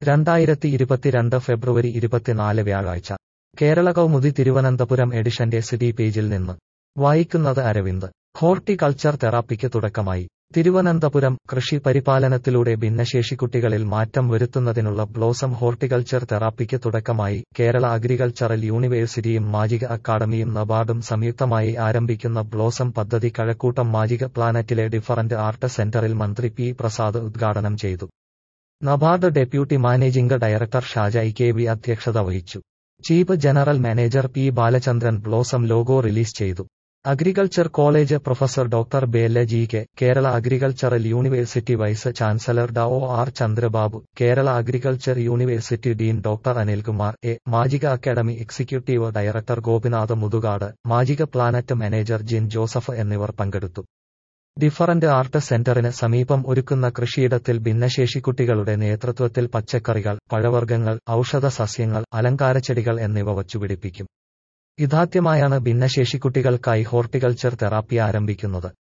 രണ്ടായിരത്തി ഇരുപത്തിരണ്ട് ഫെബ്രുവരി ഇരുപത്തിനാല് വ്യാഴാഴ്ച കേരള കൗമുദി തിരുവനന്തപുരം എഡിഷന്റെ സിറ്റി പേജിൽ നിന്ന് വായിക്കുന്നത് അരവിന്ദ് ഹോർട്ടികൾച്ചർ തെറാപ്പിക്ക് തുടക്കമായി തിരുവനന്തപുരം കൃഷി പരിപാലനത്തിലൂടെ ഭിന്നശേഷിക്കുട്ടികളിൽ മാറ്റം വരുത്തുന്നതിനുള്ള ബ്ലോസം ഹോർട്ടികൾച്ചർ തെറാപ്പിക്ക് തുടക്കമായി കേരള അഗ്രികൾച്ചറൽ യൂണിവേഴ്സിറ്റിയും മാജിക അക്കാദമിയും നബാർഡും സംയുക്തമായി ആരംഭിക്കുന്ന ബ്ലോസം പദ്ധതി കഴക്കൂട്ടം മാജിക പ്ലാനറ്റിലെ ഡിഫറന്റ് ആർട്ട് സെന്ററിൽ മന്ത്രി പി പ്രസാദ് ഉദ്ഘാടനം ചെയ്തു നബാർഡ് ഡെപ്യൂട്ടി മാനേജിംഗ് ഡയറക്ടർ ഷാജായി കെ വി അധ്യക്ഷത വഹിച്ചു chief general manager P Balachandran blossom logo release ചെയ്തു agriculture college professor doctor Bela G K Kerala agricultural university vice chancellor ഡ ഒ R Chandrababu Kerala agriculture university dean doctor Anilkumar A magic academy executive director Gopinath Muthukad magic planet manager Jin Joseph എന്നിവർ പങ്കെടുത്തു different art സെന്ററിന് സമീപം ഒരുക്കുന്ന കൃഷിയിടത്തിൽ ഭിന്നശേഷിക്കുട്ടികളുടെ നേതൃത്വത്തിൽ പച്ചക്കറികൾ പഴവർഗ്ഗങ്ങൾ ഔഷധ സസ്യങ്ങൾ അലങ്കാരച്ചെടികൾ എന്നിവ വച്ചുപിടിപ്പിക്കും ഇതാദ്യമായാണ് ഭിന്നശേഷിക്കുട്ടികൾക്കായി ഹോർട്ടികൾച്ചർ തെറാപ്പി ആരംഭിക്കുന്നത്